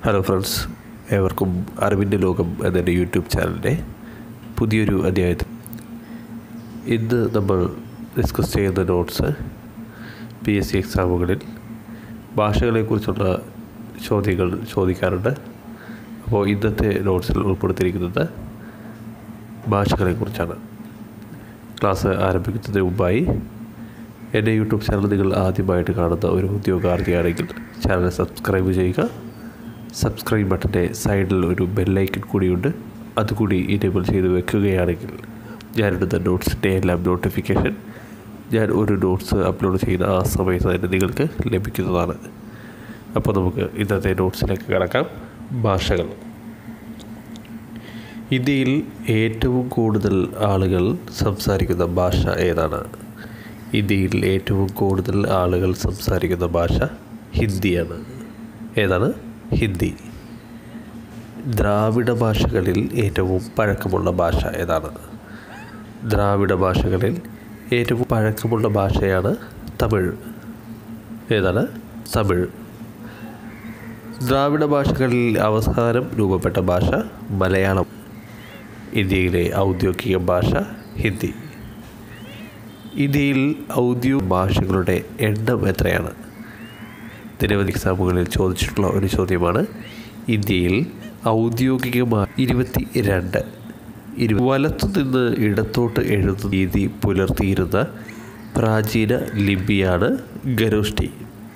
hello friends ഏവർക്കും അറിവിൻ്റെ ലോകം എന്ന യൂട്യൂബ് ചാനലിൻ്റെ പുതിയൊരു അധ്യായത്തിൽ ഇന്ന് നമ്മൾ ഡിസ്കസ് ചെയ്യുന്ന നോട്ട്സ് പി എസ് സി എക്സാമുകളിൽ ഭാഷകളെക്കുറിച്ചുള്ള ചോദ്യങ്ങൾ ചോദിക്കാറുണ്ട് അപ്പോൾ ഇന്നത്തെ നോട്ട്സിൽ ഉൾപ്പെടുത്തിയിരിക്കുന്നത് ഭാഷകളെക്കുറിച്ചാണ് ക്ലാസ് ആരംഭിക്കുന്നതിന് മുമ്പായി എൻ്റെ യൂട്യൂബ് ചാനൽ നിങ്ങൾ ആദ്യമായിട്ട് കാണുന്ന ഒരു ഉദ്യോഗാർത്ഥിയാണെങ്കിൽ ചാനൽ സബ്സ്ക്രൈബ് ചെയ്യുക സബ്സ്ക്രൈബ് ബട്ടൻ്റെ സൈഡിൽ ഒരു ബെല്ലൈക്കൺ കൂടിയുണ്ട് അതുകൂടി ഇനേബിൾ ചെയ്ത് വെക്കുകയാണെങ്കിൽ ഞാനിടുന്ന നോട്ട്സിൻ്റെ എല്ലാം നോട്ടിഫിക്കേഷൻ ഞാൻ ഒരു നോട്ട്സ് അപ്ലോഡ് ചെയ്യുന്ന ആ സമയത്ത് തന്നെ നിങ്ങൾക്ക് ലഭിക്കുന്നതാണ് അപ്പോൾ നമുക്ക് ഇന്നത്തെ നോട്ട്സിലേക്ക് കിടക്കാം ഭാഷകൾ ഇന്ത്യയിൽ ഏറ്റവും കൂടുതൽ ആളുകൾ സംസാരിക്കുന്ന ഭാഷ ഏതാണ് ഇന്ത്യയിൽ ഏറ്റവും കൂടുതൽ ആളുകൾ സംസാരിക്കുന്ന ഭാഷ ഹിന്ദിയാണ് ഏതാണ് ഹിന്ദി ദ്രാവിഡ ഭാഷകളിൽ ഏറ്റവും പഴക്കമുള്ള ഭാഷ ഏതാണ് ദ്രാവിഡ ഭാഷകളിൽ ഏറ്റവും പഴക്കമുള്ള ഭാഷയാണ് തമിഴ് ഏതാണ് തമിഴ് ദ്രാവിഡ ഭാഷകളിൽ അവസാനം രൂപപ്പെട്ട ഭാഷ മലയാളം ഇന്ത്യയിലെ ഔദ്യോഗിക ഭാഷ ഹിന്ദി ഇന്ത്യയിൽ ഔദ്യോഗിക ഭാഷകളുടെ എണ്ണം എത്രയാണ് നിരവധി എക്സാമുകളിൽ ചോദിച്ചിട്ടുള്ള ഒരു ചോദ്യമാണ് ഇന്ത്യയിൽ ഔദ്യോഗികമായി ഇരുപത്തി രണ്ട് ഇരു വലത്തുനിന്ന് ഇടത്തോട്ട് എഴുതുന്ന രീതി പുലർത്തിയിരുന്ന പ്രാചീന ലിപിയാണ് ഗരോഷ്ടി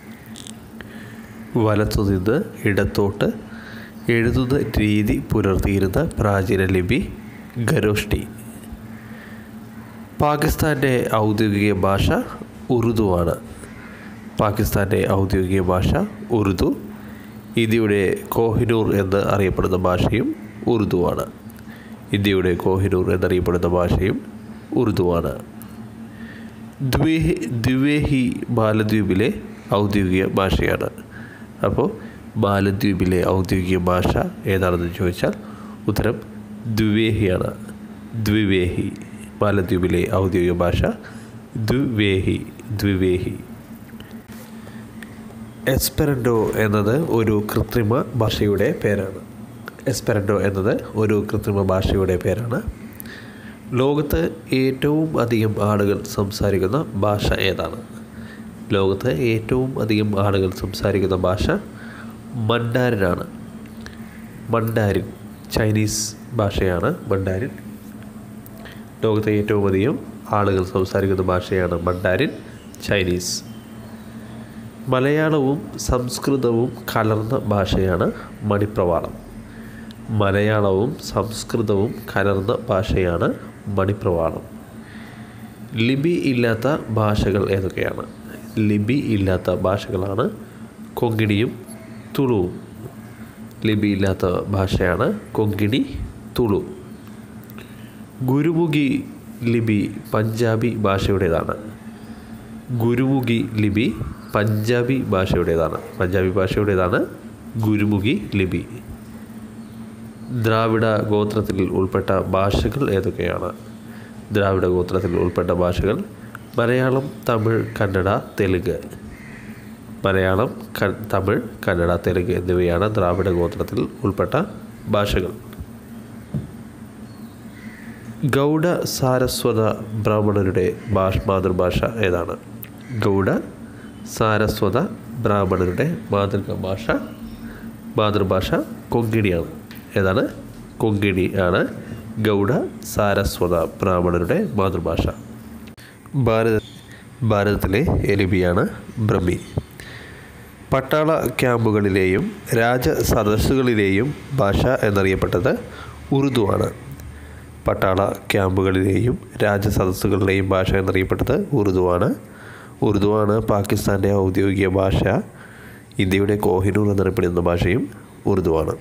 വലത്തുനിന്ന് ഇടത്തോട്ട് എഴുതുന്ന രീതി പുലർത്തിയിരുന്ന പ്രാചീന ലിപി ഗരോഷ്ടി പാകിസ്ഥാൻ്റെ ഔദ്യോഗിക ഭാഷ ഉറുദുവാണ് പാകിസ്ഥാൻ്റെ ഔദ്യോഗിക ഭാഷ ഉറുദു ഇന്ത്യയുടെ കോഹിനൂർ എന്ന് അറിയപ്പെടുന്ന ഭാഷയും ഉറുദുവാണ് ഇന്ത്യയുടെ കോഹിനൂർ എന്നറിയപ്പെടുന്ന ഭാഷയും ഉറുദുവാണ് ദ്വേഹി ദ്വേഹി മാലദ്വീപിലെ ഔദ്യോഗിക ഭാഷയാണ് അപ്പോൾ മാലദ്വീപിലെ ഔദ്യോഗിക ഭാഷ ഏതാണെന്ന് ചോദിച്ചാൽ ഉത്തരം ദ്വിവേഹിയാണ് ദ്വിവേഹി മാലദ്വീപിലെ ഔദ്യോഗിക ഭാഷ ദ്വിവേഹി ദ്വിവേഹി എസ്പെറൻഡോ എന്നത് ഒരു കൃത്രിമ ഭാഷയുടെ പേരാണ് എസ്പെറൻഡോ എന്നത് ഒരു കൃത്രിമ ഭാഷയുടെ പേരാണ് ലോകത്ത് ഏറ്റവും അധികം ആളുകൾ സംസാരിക്കുന്ന ഭാഷ ഏതാണ് ലോകത്ത് ഏറ്റവും അധികം ആളുകൾ സംസാരിക്കുന്ന ഭാഷ മണ്ടാരിനാണ് മണ്ടാരിൻ ചൈനീസ് ഭാഷയാണ് മണ്ടാരിൻ ലോകത്തെ ഏറ്റവും അധികം ആളുകൾ സംസാരിക്കുന്ന ഭാഷയാണ് മണ്ടാരിൻ ചൈനീസ് മലയാളവും സംസ്കൃതവും കലർന്ന ഭാഷയാണ് മണിപ്രവാളം മലയാളവും സംസ്കൃതവും കലർന്ന ഭാഷയാണ് മണിപ്രവാളം ലിപി ഇല്ലാത്ത ഭാഷകൾ ഏതൊക്കെയാണ് ലിപി ഇല്ലാത്ത ഭാഷകളാണ് കൊങ്കിണിയും തുളുവും ലിപി ഇല്ലാത്ത ഭാഷയാണ് കൊങ്കിണി തുളു ഗുരുമുഖി ലിപി പഞ്ചാബി ഭാഷയുടേതാണ് ഗുരുമുഖി ലിപി പഞ്ചാബി ഭാഷയുടേതാണ് പഞ്ചാബി ഭാഷയുടേതാണ് ഗുരുമുഖി ലിപി ദ്രാവിഡ ഗോത്രത്തിൽ ഉൾപ്പെട്ട ഭാഷകൾ ഏതൊക്കെയാണ് ദ്രാവിഡ ഗോത്രത്തിൽ ഉൾപ്പെട്ട ഭാഷകൾ മലയാളം തമിഴ് കന്നഡ തെലുങ്ക് മലയാളം തമിഴ് കന്നഡ തെലുങ്ക് എന്നിവയാണ് ദ്രാവിഡ ഗോത്രത്തിൽ ഉൾപ്പെട്ട ഭാഷകൾ ഗൗഡ സാരസ്വത ബ്രാഹ്മണരുടെ ഭാഷ മാതൃഭാഷ ഏതാണ് ഗൗഡ സാരസ്വത ബ്രാഹ്മണരുടെ മാതൃക ഭാഷ മാതൃഭാഷ കൊങ്കിണിയാണ് ഏതാണ് കൊങ്കിണി ആണ് ഗൗഡ സാരസ്വത ബ്രാഹ്മണരുടെ മാതൃഭാഷ ഭാരത ഭാരതത്തിലെ എലിപിയാണ് ബ്രഹ്മി പട്ടാള ക്യാമ്പുകളിലെയും രാജസദസ്സുകളിലെയും ഭാഷ എന്നറിയപ്പെട്ടത് ഉറുദുവാണ് പട്ടാള ക്യാമ്പുകളിലെയും രാജസദസ്സുകളിലെയും ഭാഷ എന്നറിയപ്പെട്ടത് ഉറുദുവാണ് ഉറുദുവാണ് പാകിസ്ഥാൻ്റെ ഔദ്യോഗിക ഭാഷ ഇന്ത്യയുടെ കോഹിനൂർ എന്നറിയപ്പെടുന്ന ഭാഷയും ഉറുദുവാണ്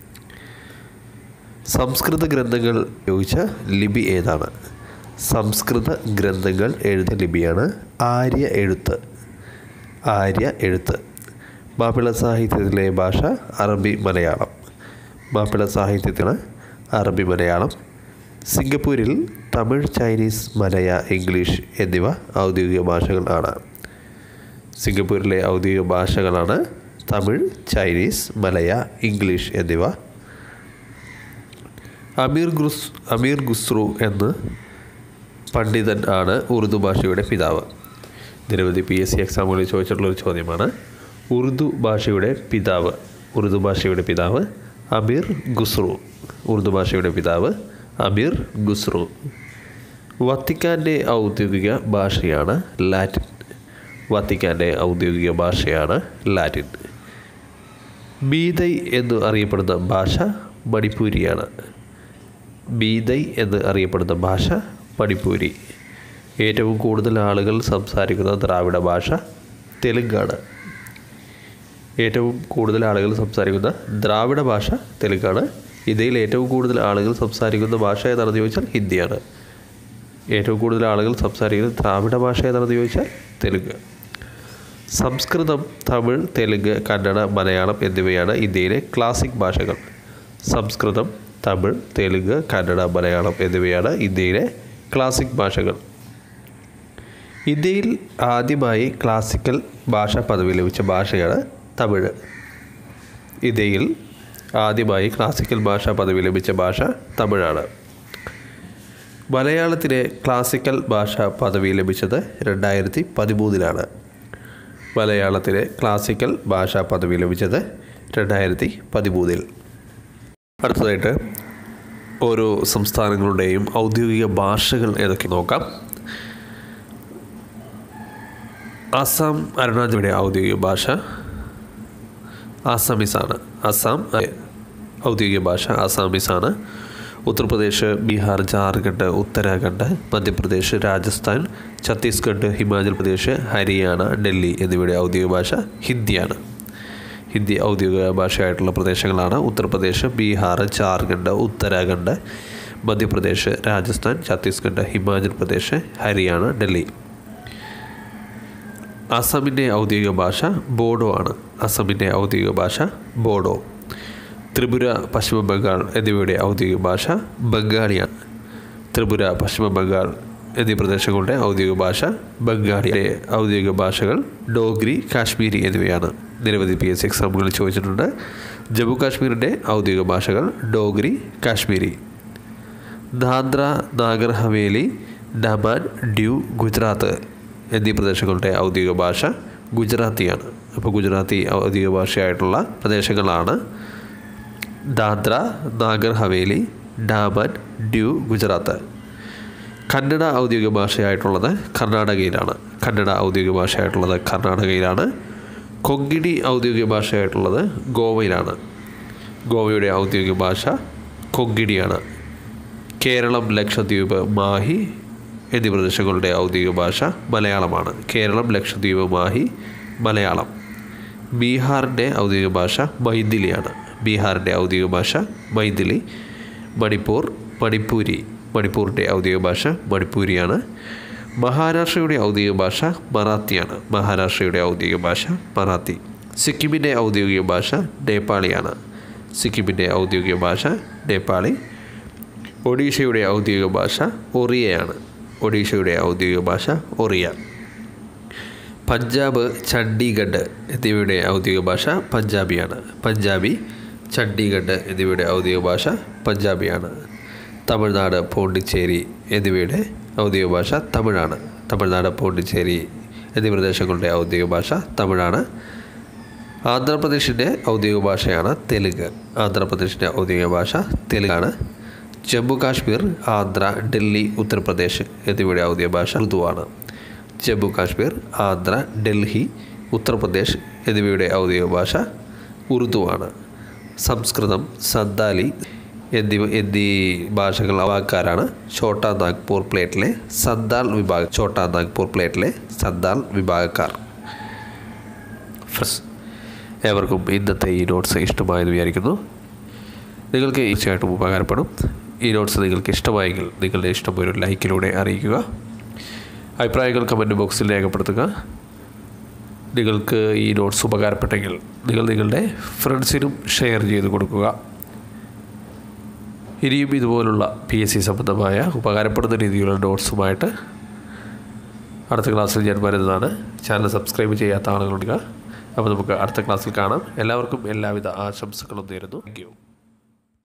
സംസ്കൃത ഗ്രന്ഥങ്ങൾ ഉപയോഗിച്ച ലിപി ഏതാണ് സംസ്കൃത ഗ്രന്ഥങ്ങൾ എഴുതിയ ലിപിയാണ് ആര്യ എഴുത്ത് ആര്യ എഴുത്ത് മാപ്പിള സാഹിത്യത്തിലെ ഭാഷ അറബി മലയാളം മാപ്പിള സാഹിത്യത്തിന് അറബി മലയാളം സിംഗപ്പൂരിൽ തമിഴ് ചൈനീസ് മലയ ഇംഗ്ലീഷ് എന്നിവ ഔദ്യോഗിക ഭാഷകളാണ് സിംഗപ്പൂരിലെ ഔദ്യോഗിക ഭാഷകളാണ് തമിഴ് ചൈനീസ് മലയ ഇംഗ്ലീഷ് എന്നിവ അമീർ ഖുസ് അമീർ ഖുസ്രു എന്ന് പണ്ഡിതൻ ആണ് ഉറുദു ഭാഷയുടെ പിതാവ് നിരവധി പി എസ് സി എക്സാമുകളിൽ ചോദിച്ചിട്ടുള്ള ഒരു ചോദ്യമാണ് ഉറുദു ഭാഷയുടെ പിതാവ് ഉറുദു ഭാഷയുടെ പിതാവ് അമീർ ഖുസ്രു ഉറുദു ഭാഷയുടെ പിതാവ് അമീർ ഖുസ്രു വത്തിക്കാൻ്റെ ഔദ്യോഗിക ഭാഷയാണ് ലാറ്റിൻ വത്തിക്കാൻ്റെ ഔദ്യോഗിക ഭാഷയാണ് ലാറ്റിൻ ബീതൈ എന്ന് അറിയപ്പെടുന്ന ഭാഷ മണിപ്പൂരിയാണ് ബീതൈ എന്ന് അറിയപ്പെടുന്ന ഭാഷ മണിപ്പൂരി ഏറ്റവും കൂടുതൽ ആളുകൾ സംസാരിക്കുന്ന ദ്രാവിഡ ഭാഷ തെലുങ്കാണ് ഏറ്റവും കൂടുതൽ ആളുകൾ സംസാരിക്കുന്ന ദ്രാവിഡ ഭാഷ തെലുങ്കാണ് ഇന്ത്യയിൽ ഏറ്റവും കൂടുതൽ ആളുകൾ സംസാരിക്കുന്ന ഭാഷ ഏതാണെന്ന് ചോദിച്ചാൽ ഹിന്ദിയാണ് ഏറ്റവും കൂടുതൽ ആളുകൾ സംസാരിക്കുന്ന ദ്രാവിഡ ഭാഷ ഏതാണെന്ന് ചോദിച്ചാൽ തെലുങ്ക് സംസ്കൃതം തമിഴ് തെലുങ്ക് കന്നഡ മലയാളം എന്നിവയാണ് ഇന്ത്യയിലെ ക്ലാസിക് ഭാഷകൾ സംസ്കൃതം തമിഴ് തെലുങ്ക് കന്നഡ മലയാളം എന്നിവയാണ് ഇന്ത്യയിലെ ക്ലാസിക് ഭാഷകൾ ഇന്ത്യയിൽ ആദ്യമായി ക്ലാസിക്കൽ ഭാഷ പദവി ലഭിച്ച ഭാഷയാണ് തമിഴ് ഇന്ത്യയിൽ ആദ്യമായി ക്ലാസിക്കൽ ഭാഷ പദവി ലഭിച്ച ഭാഷ തമിഴാണ് മലയാളത്തിന് ക്ലാസിക്കൽ ഭാഷ പദവി ലഭിച്ചത് രണ്ടായിരത്തി പതിമൂന്നിലാണ് മലയാളത്തിന് ക്ലാസിക്കൽ ഭാഷ പദവി ലഭിച്ചത് രണ്ടായിരത്തി പതിമൂന്നിൽ അടുത്തതായിട്ട് ഓരോ സംസ്ഥാനങ്ങളുടെയും ഔദ്യോഗിക ഭാഷകൾ ഏതൊക്കെ നോക്കാം അസം അരുണാചലിയുടെ ഔദ്യോഗിക ഭാഷ ആസാമീസാണ് അസം ഔദ്യോഗിക ഭാഷ ആസാമീസാണ് ഉത്തർപ്രദേശ് ബീഹാർ ജാർഖണ്ഡ് ഉത്തരാഖണ്ഡ് മധ്യപ്രദേശ് രാജസ്ഥാൻ ഛത്തീസ്ഗഡ് ഹിമാചൽ പ്രദേശ് ഹരിയാന ഡൽഹി എന്നിവയുടെ ഔദ്യോഗിക ഭാഷ ഹിന്ദിയാണ് ഹിന്ദി ഔദ്യോഗിക ഭാഷയായിട്ടുള്ള പ്രദേശങ്ങളാണ് ഉത്തർപ്രദേശ് ബീഹാർ ജാർഖണ്ഡ് ഉത്തരാഖണ്ഡ് മധ്യപ്രദേശ് രാജസ്ഥാൻ ഛത്തീസ്ഗഡ് ഹിമാചൽ പ്രദേശ് ഹരിയാന ഡൽഹി അസമിൻ്റെ ഔദ്യോഗിക ഭാഷ ബോഡോ ആണ് അസമിൻ്റെ ഔദ്യോഗിക ഭാഷ ബോഡോ ത്രിപുര പശ്ചിമ ബംഗാൾ എന്നിവയുടെ ഔദ്യോഗിക ഭാഷ ബംഗാളിയാണ് ത്രിപുര പശ്ചിമ ബംഗാൾ എന്നീ പ്രദേശങ്ങളുടെ ഔദ്യോഗിക ഭാഷ ബംഗാളിയുടെ ഔദ്യോഗിക ഭാഷകൾ ഡോഗ്രി കാശ്മീരി എന്നിവയാണ് നിരവധി പി എസ് സി എക്സാമുകളിൽ ചോദിച്ചിട്ടുണ്ട് ജമ്മു കാശ്മീരിൻ്റെ ഔദ്യോഗിക ഭാഷകൾ ഡോഗ്രി കാശ്മീരി ദാദ്ര നാഗർ ഹവേലി ഡമാൻ ഡ്യൂ ഗുജറാത്ത് എന്നീ പ്രദേശങ്ങളുടെ ഔദ്യോഗിക ഭാഷ ഗുജറാത്തിയാണ് അപ്പോൾ ഗുജറാത്തി ഔദ്യോഗിക ഭാഷയായിട്ടുള്ള പ്രദേശങ്ങളാണ് ദാദ്ര നാഗർ ഹവേലി ഡാമൻ ഡ്യൂ ഗുജറാത്ത് കന്നഡ ഔദ്യോഗിക ഭാഷയായിട്ടുള്ളത് കർണാടകയിലാണ് കന്നഡ ഔദ്യോഗിക ഭാഷയായിട്ടുള്ളത് കർണാടകയിലാണ് കൊങ്കിണി ഔദ്യോഗിക ഭാഷയായിട്ടുള്ളത് ഗോവയിലാണ് ഗോവയുടെ ഔദ്യോഗിക ഭാഷ കൊങ്കിണിയാണ് കേരളം ലക്ഷദ്വീപ് മാഹി എന്നീ പ്രദേശങ്ങളുടെ ഔദ്യോഗിക ഭാഷ മലയാളമാണ് കേരളം ലക്ഷദ്വീപ് മാഹി മലയാളം ബീഹാറിൻ്റെ ഔദ്യോഗിക ഭാഷ മൈഥിലിയാണ് ബീഹാറിൻ്റെ ഔദ്യോഗിക ഭാഷ മൈഥിലി മണിപ്പൂർ മണിപ്പൂരി മണിപ്പൂരിൻ്റെ ഔദ്യോഗിക ഭാഷ മണിപ്പൂരിയാണ് മഹാരാഷ്ട്രയുടെ ഔദ്യോഗിക ഭാഷ മറാത്തിയാണ് മഹാരാഷ്ട്രയുടെ ഔദ്യോഗിക ഭാഷ മറാത്തി സിക്കിമിൻ്റെ ഔദ്യോഗിക ഭാഷ നേപ്പാളിയാണ് സിക്കിമിൻ്റെ ഔദ്യോഗിക ഭാഷ നേപ്പാളി ഒഡീഷയുടെ ഔദ്യോഗിക ഭാഷ ഒറിയയാണ് ഒഡീഷയുടെ ഔദ്യോഗിക ഭാഷ ഒറിയ പഞ്ചാബ് ചണ്ഡീഗഡ് എന്നിവയുടെ ഔദ്യോഗിക ഭാഷ പഞ്ചാബിയാണ് പഞ്ചാബി ചണ്ഡീഗഡ് എന്നിവയുടെ ഔദ്യോഗിക ഭാഷ പഞ്ചാബിയാണ് തമിഴ്നാട് പോണ്ടിച്ചേരി എന്നിവയുടെ ഔദ്യോഗിക ഭാഷ തമിഴാണ് തമിഴ്നാട് പോണ്ടിച്ചേരി എന്നീ പ്രദേശങ്ങളുടെ ഔദ്യോഗിക ഭാഷ തമിഴാണ് ആന്ധ്രാപ്രദേശിൻ്റെ ഔദ്യോഗിക ഭാഷയാണ് തെലുങ്ക് ആന്ധ്രാപ്രദേശിൻ്റെ ഔദ്യോഗിക ഭാഷ തെലുങ്കാണ് ജമ്മു കാശ്മീർ ആന്ധ്ര ഡൽഹി ഉത്തർപ്രദേശ് എന്നിവയുടെ ഔദ്യോഗിക ഭാഷ ഉറുദുവാണ് ജമ്മു കാശ്മീർ ആന്ധ്ര ഡൽഹി ഉത്തർപ്രദേശ് എന്നിവയുടെ ഔദ്യോഗിക ഭാഷ ഉറുദുവാണ് സംസ്കൃതം സന്താലി എന്നിവ എന്നീ ഭാഷകൾ വാക്കാരാണ് ഛോട്ടാ നാഗ്പൂർ പ്ലേറ്റിലെ സന്താൽ വിഭാഗം ഛോട്ടാ നാഗ്പൂർ പ്ലേറ്റിലെ സന്താൽ വിഭാഗക്കാർ ഫ്രസ് ഏവർക്കും ഇന്നത്തെ ഈ നോട്ട്സ് ഇഷ്ടമായെന്ന് വിചാരിക്കുന്നു നിങ്ങൾക്ക് തീർച്ചയായിട്ടും ഉപകാരപ്പെടും ഈ നോട്ട്സ് നിങ്ങൾക്ക് ഇഷ്ടമായെങ്കിൽ നിങ്ങളുടെ ഇഷ്ടം ഒരു ലൈക്കിലൂടെ അറിയിക്കുക അഭിപ്രായങ്ങൾ കമൻറ്റ് ബോക്സിൽ രേഖപ്പെടുത്തുക നിങ്ങൾക്ക് ഈ നോട്ട്സ് ഉപകാരപ്പെട്ടെങ്കിൽ നിങ്ങൾ നിങ്ങളുടെ ഫ്രണ്ട്സിനും ഷെയർ ചെയ്ത് കൊടുക്കുക ഇനിയും ഇതുപോലുള്ള പി എസ് സി സംബന്ധമായ ഉപകാരപ്പെടുന്ന രീതിയിലുള്ള നോട്ട്സുമായിട്ട് അടുത്ത ക്ലാസ്സിൽ ഞാൻ വരുന്നതാണ് ചാനൽ സബ്സ്ക്രൈബ് ചെയ്യാത്ത ആളുകളുണ്ടെങ്കിൽ അപ്പോൾ നമുക്ക് അടുത്ത ക്ലാസ്സിൽ കാണാം എല്ലാവർക്കും എല്ലാവിധ ആശംസകളും നേരുന്നു താങ്ക് യു